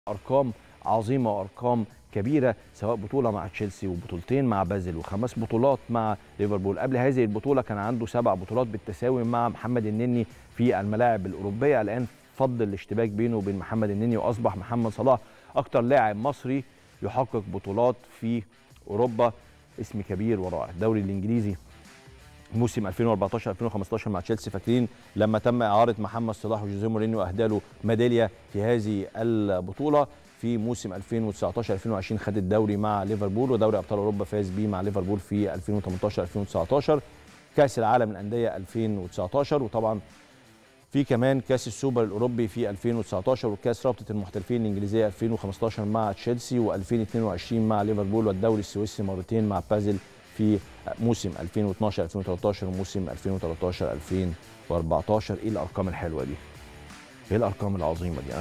ارقام عظيمه وارقام كبيره سواء بطوله مع تشيلسي وبطولتين مع بازل وخمس بطولات مع ليفربول قبل هذه البطوله كان عنده سبع بطولات بالتساوي مع محمد النني في الملاعب الاوروبيه الان فضل الاشتباك بينه وبين محمد النني واصبح محمد صلاح اكتر لاعب مصري يحقق بطولات في اوروبا اسم كبير ورائع الدوري الانجليزي موسم 2014 2015 مع تشيلسي فاكرين لما تم اعاره محمد صلاح وجوزيه مورينيو اهدى له ميداليه في هذه البطوله في موسم 2019 2020 خد الدوري مع ليفربول ودوري ابطال اوروبا فاز بيه مع ليفربول في 2018 2019 كاس العالم للانديه 2019 وطبعا في كمان كاس السوبر الاوروبي في 2019 وكاس رابطه المحترفين الانجليزيه 2015 مع تشيلسي و2022 مع ليفربول والدوري السويسري مرتين مع بازل في موسم 2012 2013 وموسم 2013 2014 ايه الارقام الحلوه دي؟ ايه الارقام العظيمه دي؟